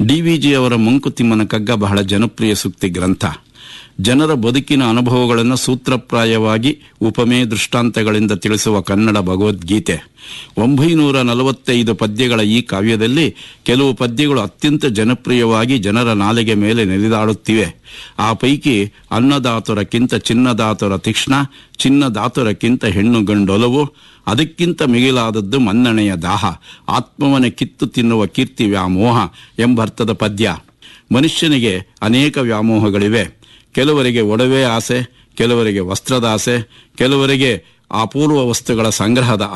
ಡಿವಿಜಿ ಅವರ ಮಂಕುತಿಮ್ಮನ ಕಗ್ಗ ಬಹಳ ಜನಪ್ರಿಯ ಸೂಕ್ತಿ ಗ್ರಂಥ ಜನರ ಬದುಕಿನ ಅನುಭವಗಳನ್ನು ಸೂತ್ರಪ್ರಾಯವಾಗಿ ಉಪಮೆ ದೃಷ್ಟಾಂತಗಳಿಂದ ತಿಳಿಸುವ ಕನ್ನಡ ಭಗವದ್ಗೀತೆ ಒಂಬೈನೂರ ನಲವತ್ತೈದು ಪದ್ಯಗಳ ಈ ಕಾವ್ಯದಲ್ಲಿ ಕೆಲವು ಪದ್ಯಗಳು ಅತ್ಯಂತ ಜನಪ್ರಿಯವಾಗಿ ಜನರ ನಾಲಿಗೆ ಮೇಲೆ ನೆಲೆದಾಡುತ್ತಿವೆ ಆ ಪೈಕಿ ಅನ್ನದಾತುರಕ್ಕಿಂತ ಚಿನ್ನದಾತುರ ತೀಕ್ಷ್ಣ ಚಿನ್ನದಾತುರಕ್ಕಿಂತ ಹೆಣ್ಣು ಗಂಡೊಲವು ಅದಕ್ಕಿಂತ ಮಿಗಿಲಾದದ್ದು ಮನ್ನಣೆಯ ದಾಹ ಆತ್ಮವನ ಕಿತ್ತು ತಿನ್ನುವ ಕೀರ್ತಿ ವ್ಯಾಮೋಹ ಎಂಬರ್ಥದ ಪದ್ಯ ಮನುಷ್ಯನಿಗೆ ಅನೇಕ ವ್ಯಾಮೋಹಗಳಿವೆ ಕೆಲವರಿಗೆ ಒಡವೆ ಆಸೆ ಕೆಲವರಿಗೆ ವಸ್ತ್ರದ ಆಸೆ ಕೆಲವರಿಗೆ ಅಪೂರ್ವ ವಸ್ತುಗಳ ಸಂಗ್ರಹದ